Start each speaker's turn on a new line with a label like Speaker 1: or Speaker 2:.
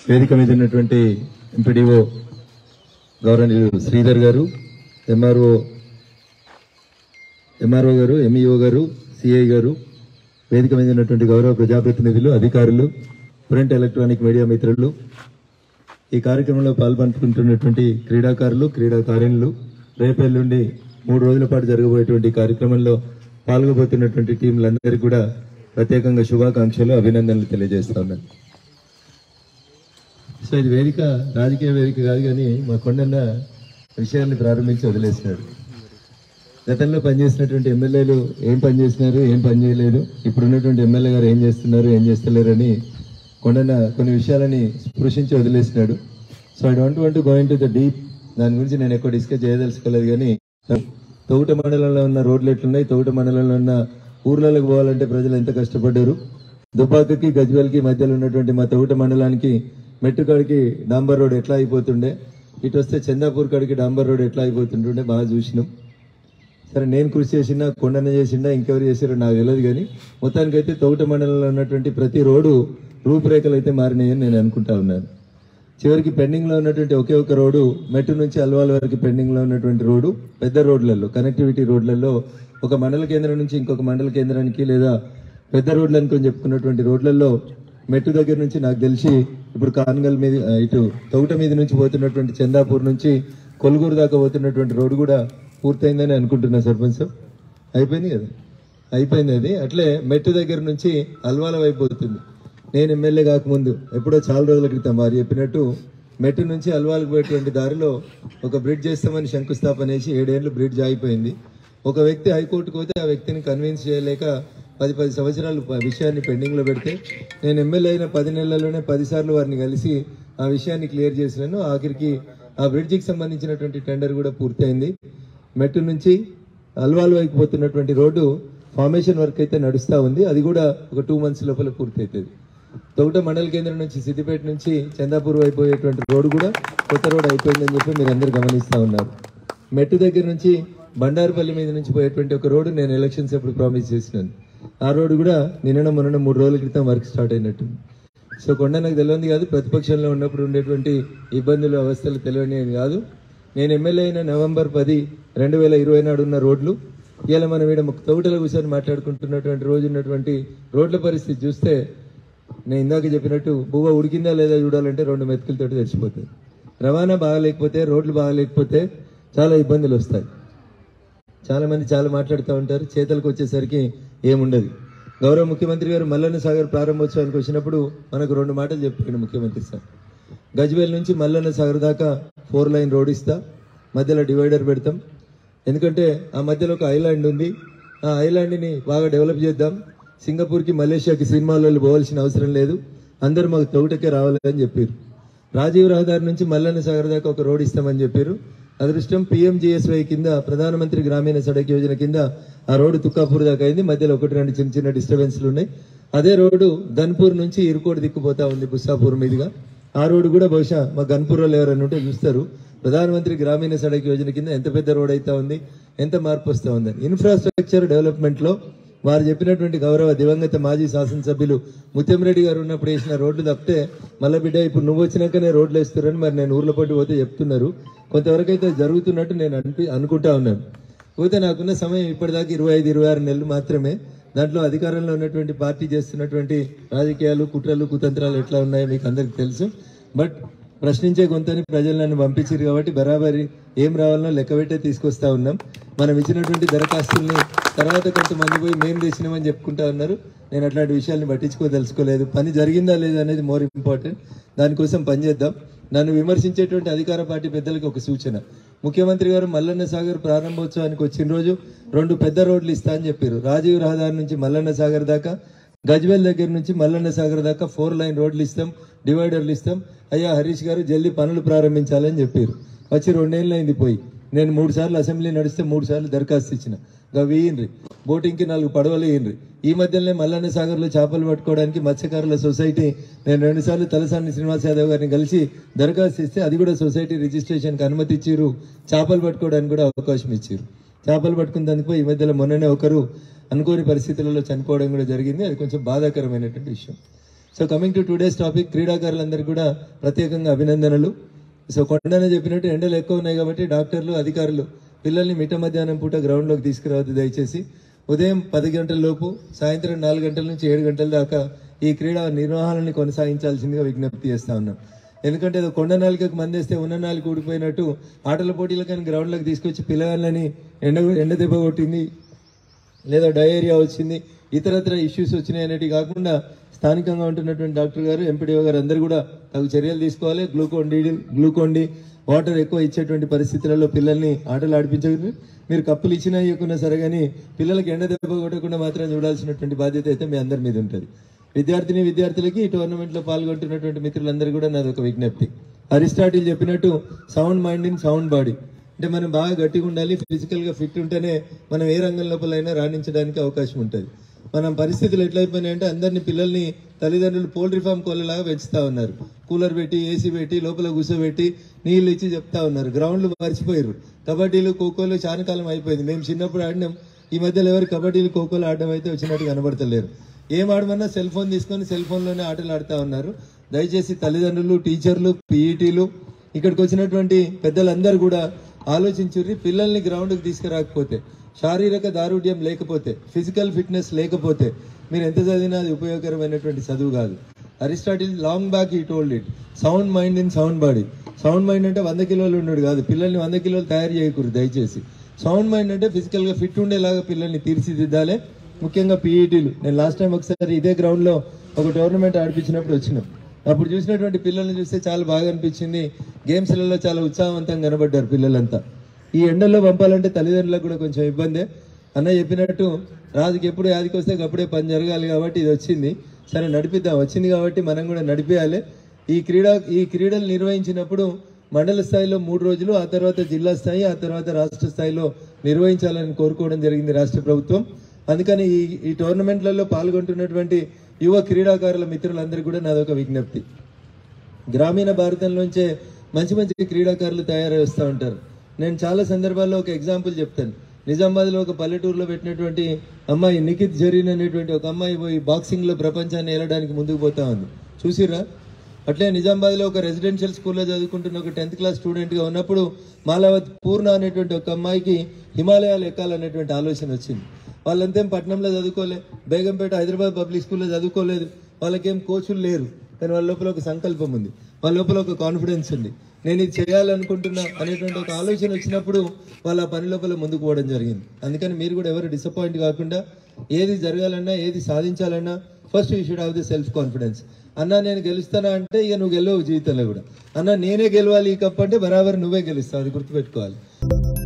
Speaker 1: వేదిక మీద ఉన్నటువంటి ఎంపీడీఓ గౌరవనీయులు Sridhar garu MRO MRO garu MEO garu CI garu వేదిక మీద ఉన్నటువంటి గౌరవ ప్రజాప్రతినిధులు అధికారులు ప్రింట్ ఎలక్ట్రానిక్ మీడియా మిత్రులు ఈ కార్యక్రమంలో పాల్పంచుకుంటున్నటువంటి క్రీడాకారులు క్రీడాకారిణులు రేపెల్లుండి మూడు రోజుల పాటు జరగబోయేటువంటి కార్యక్రమంలో పాల్గొబోతున్నటువంటి టీంలందరికీ కూడా ప్రత్యేకంగా శుభాకాంక్షలు అభినందనలు తెలియజేస్తా ఉన్నాను సో ఇది వేదిక రాజకీయ వేదిక కాదు కానీ మా కొండన్న విషయాన్ని ప్రారంభించి వదిలేసినాడు గతంలో పనిచేసినటువంటి ఎమ్మెల్యేలు ఏం పని చేసినారు ఏం పని చేయలేదు ఇప్పుడు ఉన్నటువంటి ఎమ్మెల్యే గారు ఏం చేస్తున్నారు ఏం చేస్తలేరని కొండన్న కొన్ని విషయాలని స్పృశించి వదిలేసినాడు so I don't want going to the deep దాని గురించి నేను ఎక్కువ డిస్కస్ చేయదలుచుకోలేదు కానీ తౌట మండలంలో ఉన్న రోడ్లు ఎట్లున్నాయి తౌట మండలంలో ఉన్న ఊర్లలోకి పోవాలంటే ప్రజలు ఎంత కష్టపడ్డారు దుబ్బాకకి గజ్వేల్కి మధ్యలో ఉన్నటువంటి మా తౌట మండలానికి మెట్టుకాడికి డాంబర్ రోడ్ ఎట్లా అయిపోతుండే ఇటు వస్తే చందాపూర్ కాడికి డాంబర్ రోడ్ ఎట్లా అయిపోతుంటుండే బాగా చూసినాం సరే నేను కృషి చేసినా కొండన చేసిండా ఇంకెవరు చేసారో నాకు తెలియదు కానీ మొత్తానికైతే తౌట మండలంలో ఉన్నటువంటి ప్రతి రోడ్డు రూపురేఖలు అయితే మారినాయని నేను అనుకుంటా ఉన్నాను చివరికి పెండింగ్ లో ఉన్నటువంటి ఒకే ఒక రోడ్డు మెట్టు నుంచి అల్వాల వరకు పెండింగ్ లో ఉన్నటువంటి రోడ్డు పెద్ద రోడ్లలో కనెక్టివిటీ రోడ్లలో ఒక మండల కేంద్రం నుంచి ఇంకొక మండల కేంద్రానికి లేదా పెద్ద రోడ్లు అనుకొని చెప్పుకున్నటువంటి రోడ్లలో మెట్టు దగ్గర నుంచి నాకు తెలిసి ఇప్పుడు కాన్గల్ మీద ఆ, ఇటు తౌట మీద నుంచి పోతున్నటువంటి చందాపూర్ నుంచి కొలుగూరు దాకా పోతున్నటువంటి రోడ్డు కూడా పూర్తయిందని అనుకుంటున్నా సర్పంచ్ సార్ అయిపోయింది కదా అయిపోయింది అది అట్లే మెట్టు దగ్గర నుంచి అల్వాల వైపు పోతుంది నేను ఎమ్మెల్యే కాకముందు ఎప్పుడో చాలా రోజుల క్రితం వారు చెప్పినట్టు మెట్టు నుంచి అల్వాలకు పోయేటువంటి దారిలో ఒక బ్రిడ్జ్ చేస్తామని శంకుస్థాపన చేసి ఏడేళ్లు బ్రిడ్జ్ ఆగిపోయింది ఒక వ్యక్తి హైకోర్టుకు పోతే ఆ వ్యక్తిని కన్విన్స్ చేయలేక పది పది సంవత్సరాలు ఆ విషయాన్ని పెండింగ్ లో పెడితే నేను ఎమ్మెల్యే అయిన పది నెలల్లోనే పది సార్లు వారిని కలిసి ఆ విషయాన్ని క్లియర్ చేసినాను ఆఖరికి ఆ బ్రిడ్జికి సంబంధించినటువంటి టెండర్ కూడా పూర్తయింది మెట్టు నుంచి అల్వాల్ వైపు పోతున్నటువంటి రోడ్డు ఫార్మేషన్ వర్క్ అయితే నడుస్తా ఉంది అది కూడా ఒక టూ మంత్స్ లోపల పూర్తవుతుంది తొగట మండల కేంద్రం నుంచి సిద్దిపేట నుంచి చందాపూర్ వైపు పోయేటువంటి రోడ్డు కూడా కొత్త రోడ్ అయిపోయిందని చెప్పి మీరు అందరు గమనిస్తా ఉన్నారు మెట్టు దగ్గర నుంచి బండారుపల్లి మీద నుంచి పోయేటువంటి ఒక రోడ్డు నేను ఎలక్షన్స్ ఎప్పుడు ప్రామిస్ చేసినాను ఆ రోడ్డు కూడా నిన్న మొన్న మూడు రోజుల క్రితం వర్క్ స్టార్ట్ అయినట్టు సో కొండ నాకు తెలియదు కాదు ప్రతిపక్షంలో ఉన్నప్పుడు ఉండేటువంటి ఇబ్బందులు అవస్థలు తెలియనివి కాదు నేను ఎమ్మెల్యే అయిన నవంబర్ పది రెండు వేల ఇరవై నాడు ఉన్న రోడ్లు ఇవాళ మనం ఈడ తోటలో కూర్చొని మాట్లాడుకుంటున్నటువంటి రోజు ఉన్నటువంటి రోడ్ల పరిస్థితి చూస్తే నేను ఇందాక చెప్పినట్టు బువ్వ ఉడికిందా లేదా చూడాలంటే రెండు మెతుకులతోటి తెచ్చిపోతుంది రవాణా బాగాలేకపోతే రోడ్లు బాగాలేకపోతే చాలా ఇబ్బందులు వస్తాయి చాలా మంది చాలా మాట్లాడుతూ ఉంటారు చేతలకు వచ్చేసరికి ఏముండదు గౌరవ ముఖ్యమంత్రి గారు మల్లన్న సాగర్ ప్రారంభోత్సవానికి వచ్చినప్పుడు మనకు రెండు మాటలు చెప్పాడు ముఖ్యమంత్రి సార్ గజ్వేల్ నుంచి మల్లన్న సాగర్ దాకా ఫోర్ లైన్ రోడ్ ఇస్తా మధ్యలో డివైడర్ పెడతాం ఎందుకంటే ఆ మధ్యలో ఒక ఐలాండ్ ఉంది ఆ ఐలాండ్ని బాగా డెవలప్ చేద్దాం సింగపూర్కి మలేషియాకి సినిమాలలో పోవాల్సిన అవసరం లేదు అందరూ మాకు తోటకే రావాలని చెప్పారు రాజీవ్ రహదారి నుంచి మల్లన్న సాగర్ దాకా ఒక రోడ్ ఇస్తామని చెప్పారు అదృష్టం పిఎంజిఎస్వై కింద ప్రధానమంత్రి గ్రామీణ సడక్ యోజన కింద ఆ రోడ్డు తుక్కాపూర్ దాకా అయింది మధ్యలో ఒకటి రెండు చిన్న చిన్న డిస్టర్బెన్స్లు ఉన్నాయి అదే రోడ్డు గన్పూర్ నుంచి ఇరుకోడు దిక్కుపోతా ఉంది బుస్సాపూర్ మీదుగా ఆ రోడ్డు కూడా బహుశా మా గన్పూర్ వాళ్ళు ఎవరైనా ఉంటే చూస్తారు ప్రధానమంత్రి గ్రామీణ సడక్ యోజన కింద ఎంత పెద్ద రోడ్ అయితే ఉంది ఎంత మార్పు వస్తా ఉందని ఇన్ఫ్రాస్ట్రక్చర్ డెవలప్మెంట్ లో వారు చెప్పినటువంటి గౌరవ దివంగత మాజీ శాసనసభ్యులు ముత్యంరెడ్డి గారు ఉన్నప్పుడు వేసిన రోడ్లు తప్పితే మళ్ళీ బిడ్డ ఇప్పుడు నువ్వు వచ్చినాకనే రోడ్లు వేస్తున్నారని మరి నేను ఊర్లో పట్టి పోతే చెప్తున్నారు కొంతవరకు అయితే జరుగుతున్నట్టు నేను అనిపి అనుకుంటా ఉన్నాను పోతే నాకున్న సమయం ఇప్పటిదాకా ఇరవై ఐదు ఇరవై ఆరు నెలలు మాత్రమే దాంట్లో అధికారంలో ఉన్నటువంటి పార్టీ చేస్తున్నటువంటి రాజకీయాలు కుట్రలు కుతంత్రాలు ఎట్లా ఉన్నాయో మీకు అందరికి తెలుసు బట్ ప్రశ్నించే గొంతని ప్రజలు నన్ను పంపించారు కాబట్టి బరాబరి ఏం రావాలనో లెక్క పెట్టే తీసుకొస్తా ఉన్నాం మనం ఇచ్చినటువంటి దరఖాస్తుల్ని తర్వాత కొంతమంది పోయి మేము తెచ్చినామని చెప్పుకుంటా ఉన్నారు నేను అట్లాంటి విషయాల్ని పట్టించుకోదలుచుకోలేదు పని జరిగిందా లేదా అనేది మోర్ ఇంపార్టెంట్ దానికోసం పనిచేద్దాం నన్ను విమర్శించేటువంటి అధికార పార్టీ పెద్దలకు ఒక సూచన ముఖ్యమంత్రి గారు మల్లన్న సాగర్ ప్రారంభోత్సవానికి వచ్చిన రోజు రెండు పెద్ద రోడ్లు ఇస్తా అని చెప్పారు రాజీవ్ రహదారి నుంచి మల్లన్న సాగర్ దాకా గజ్వేల్ దగ్గర నుంచి మల్లన్న సాగర్ దాకా ఫోర్ లైన్ రోడ్లు ఇస్తాం డివైడర్లు ఇస్తాం అయ్యా హరీష్ గారు జల్దీ పనులు ప్రారంభించాలని చెప్పారు వచ్చి రెండేళ్ళు అయింది పోయి నేను మూడు సార్లు అసెంబ్లీ నడిస్తే మూడు సార్లు దరఖాస్తు ఇచ్చిన ఇంకా వేయండ్రి బోటింగ్కి నాలుగు పడవలు వేయండ్రి ఈ మధ్యలోనే మల్లన్న సాగర్లో చేపలు పట్టుకోవడానికి మత్స్యకారుల సొసైటీ నేను రెండు సార్లు తలసాని శ్రీనివాస్ యాదవ్ గారిని కలిసి దరఖాస్తు ఇస్తే అది కూడా సొసైటీ రిజిస్ట్రేషన్కి అనుమతి ఇచ్చారు చేపలు పట్టుకోవడానికి కూడా అవకాశం ఇచ్చారు చేపలు పట్టుకున్న దానికి ఈ మధ్యలో మొన్ననే ఒకరు అనుకోని పరిస్థితులలో చనిపోవడం కూడా జరిగింది అది కొంచెం బాధాకరమైనటువంటి విషయం so coming to today's topic క్రీడాకారులందరికీ కూడా ప్రత్యేకంగా అభినందనలు సో కొండనే చెప్పినట్టు ఎండలు ఎక్కువ ఉన్నాయి కాబట్టి డాక్టర్లు అధికారులు పిల్లల్ని మిట్ట మధ్యాహ్నం పూట గ్రౌండ్లోకి తీసుకురావద్దు దయచేసి ఉదయం పది గంటల లోపు సాయంత్రం నాలుగు గంటల నుంచి ఏడు గంటల దాకా ఈ క్రీడా నిర్వహణని కొనసాగించాల్సిందిగా విజ్ఞప్తి చేస్తా ఉన్నాం ఎందుకంటే ఏదో కొండ నాలుకకు మందేస్తే ఉన్న నాలుగు ఊడిపోయినట్టు ఆటల పోటీలు కానీ గ్రౌండ్లోకి తీసుకొచ్చి పిల్లగాళ్ళని ఎండ ఎండ దెబ్బ కొట్టింది లేదా డయేరియా వచ్చింది ఇతరత్ర ఇష్యూస్ వచ్చినాయి అనేవి కాకుండా స్థానికంగా ఉంటున్నటువంటి డాక్టర్ గారు ఎంపీడీఓ గారు అందరూ కూడా తగు చర్యలు తీసుకోవాలి Glucon D Glucon D water ఎక్కువ ఇచ్చేటువంటి పరిస్థితులలో పిల్లల్ని ఆటలు ఆడిపించగలరు మీరు కప్పులు ఇచ్చినా ఇవ్వకున్నా సరే కానీ పిల్లలకి ఎండ దెబ్బ కొట్టకుండా మాత్రం చూడాల్సినటువంటి బాధ్యత అయితే మీ అందరి మీద ఉంటుంది విద్యార్థిని విద్యార్థులకి ఈ టోర్నమెంట్లో పాల్గొంటున్నటువంటి మిత్రులందరూ కూడా నాది ఒక విజ్ఞప్తి అరిస్టాటిల్ చెప్పినట్టు sound mind in sound body అంటే మనం బాగా గట్టిగా ఉండాలి ఫిజికల్ గా ఫిట్ ఉంటేనే మనం ఏ రంగం లోపలైనా రాణించడానికి అవకాశం ఉంటుంది మనం పరిస్థితులు ఎట్లయిపోయినాయంటే అందరినీ పిల్లల్ని తల్లిదండ్రులు పోల్ట్రీ ఫామ్ కోళ్ళలాగా పెంచుతా ఉన్నారు కూలర్ పెట్టి ఏసీ పెట్టి లోపల కూర్చోబెట్టి నీళ్ళు ఇచ్చి చెప్తా ఉన్నారు గ్రౌండ్లు మర్చిపోయారు కబడ్డీలు ఖోఖోలు చాలా కాలం అయిపోయింది మేము చిన్నప్పుడు ఆడినాం ఈ మధ్యలో ఎవరు కబడ్డీలు ఖోఖోలు ఆడడం అయితే వచ్చినట్టు కనబడతలేరు ఏం ఆడమన్నా సెల్ ఫోన్ తీసుకొని సెల్ ఫోన్లోనే ఆటలు ఆడుతా ఉన్నారు దయచేసి తల్లిదండ్రులు టీచర్లు పీఈటీలు ఇక్కడికి వచ్చినటువంటి పెద్దలందరూ కూడా ఆలోచించుర్రి పిల్లల్ని గ్రౌండ్కి తీసుకురాకపోతే శారీరక దారుఢ్యం లేకపోతే ఫిజికల్ ఫిట్నెస్ లేకపోతే మీరు ఎంత చదివినా అది ఉపయోగకరమైనటువంటి చదువు కాదు Aristotle long back he told it sound mind in sound body sound mind అంటే వంద కిలోలు ఉన్నాడు కాదు పిల్లల్ని వంద కిలోలు తయారు చేయకూడదు దయచేసి సౌండ్ మైండ్ అంటే ఫిజికల్ గా ఫిట్ ఉండేలాగా పిల్లల్ని తీర్చిదిద్దాలి ముఖ్యంగా పీఈటీలు నేను లాస్ట్ టైం ఒకసారి ఇదే గ్రౌండ్ లో ఒక టోర్నమెంట్ ఆడిపించినప్పుడు వచ్చినాం అప్పుడు చూసినటువంటి పిల్లల్ని చూస్తే చాలా బాగా అనిపించింది గేమ్స్లలో చాలా ఉత్సాహవంతంగా కనబడ్డారు పిల్లలంతా ఈ ఎండల్లో పంపాలంటే తల్లిదండ్రులకు కూడా కొంచెం ఇబ్బందే అన్న చెప్పినట్టు రాజుకి ఎప్పుడు యాదికి వస్తే అప్పుడే పని జరగాలి కాబట్టి ఇది వచ్చింది సరే నడిపిద్దాం వచ్చింది కాబట్టి మనం కూడా నడిపేయాలి ఈ క్రీడా ఈ క్రీడలు నిర్వహించినప్పుడు మండల స్థాయిలో మూడు రోజులు ఆ తర్వాత జిల్లా స్థాయి ఆ తర్వాత రాష్ట్ర స్థాయిలో నిర్వహించాలని కోరుకోవడం జరిగింది రాష్ట్ర ప్రభుత్వం అందుకని ఈ ఈ టోర్నమెంట్లలో పాల్గొంటున్నటువంటి యువ క్రీడాకారుల మిత్రులందరికీ కూడా నాదొక విజ్ఞప్తి గ్రామీణ భారతంలోంచే మంచి మంచి క్రీడాకారులు తయారై వస్తూ ఉంటారు నేను చాలా సందర్భాల్లో ఒక ఎగ్జాంపుల్ చెప్తాను నిజామాబాద్లో ఒక పల్లెటూరులో పెట్టినటువంటి అమ్మాయి నిఖిత్ జరీన్ అనేటువంటి ఒక అమ్మాయి పోయి బాక్సింగ్లో ప్రపంచాన్ని ఏలడానికి ముందుకు పోతా ఉంది చూసిరా అట్లే నిజామాబాద్లో ఒక రెసిడెన్షియల్ స్కూల్లో చదువుకుంటున్న ఒక టెన్త్ క్లాస్ స్టూడెంట్గా ఉన్నప్పుడు మాలావత్ పూర్ణ అనేటువంటి ఒక అమ్మాయికి హిమాలయాలు ఎక్కాలనేటువంటి ఆలోచన వచ్చింది వాళ్ళంతేం పట్నంలో చదువుకోలే బేగంపేట హైదరాబాద్ పబ్లిక్ స్కూల్లో చదువుకోలేదు వాళ్ళకేం కోచులు లేరు కానీ వాళ్ళ లోపల ఒక సంకల్పం ఉంది వాళ్ళ లోపల ఒక కాన్ఫిడెన్స్ ఉంది నేను ఇది చేయాలనుకుంటున్నా అనేటువంటి ఒక ఆలోచన వచ్చినప్పుడు వాళ్ళ ఆ పని లోపల ముందుకు పోవడం జరిగింది అందుకని మీరు కూడా ఎవరు డిసప్పాయింట్ కాకుండా ఏది జరగాలన్నా ఏది సాధించాలన్నా first you should have the self confidence అన్న నేను గెలుస్తానా అంటే ఇక నువ్వు గెలవు జీవితంలో కూడా అన్న నేనే గెలవాలి ఈ కప్ అంటే బరాబర్ నువ్వే గెలుస్తావు అది గుర్తుపెట్టుకోవాలి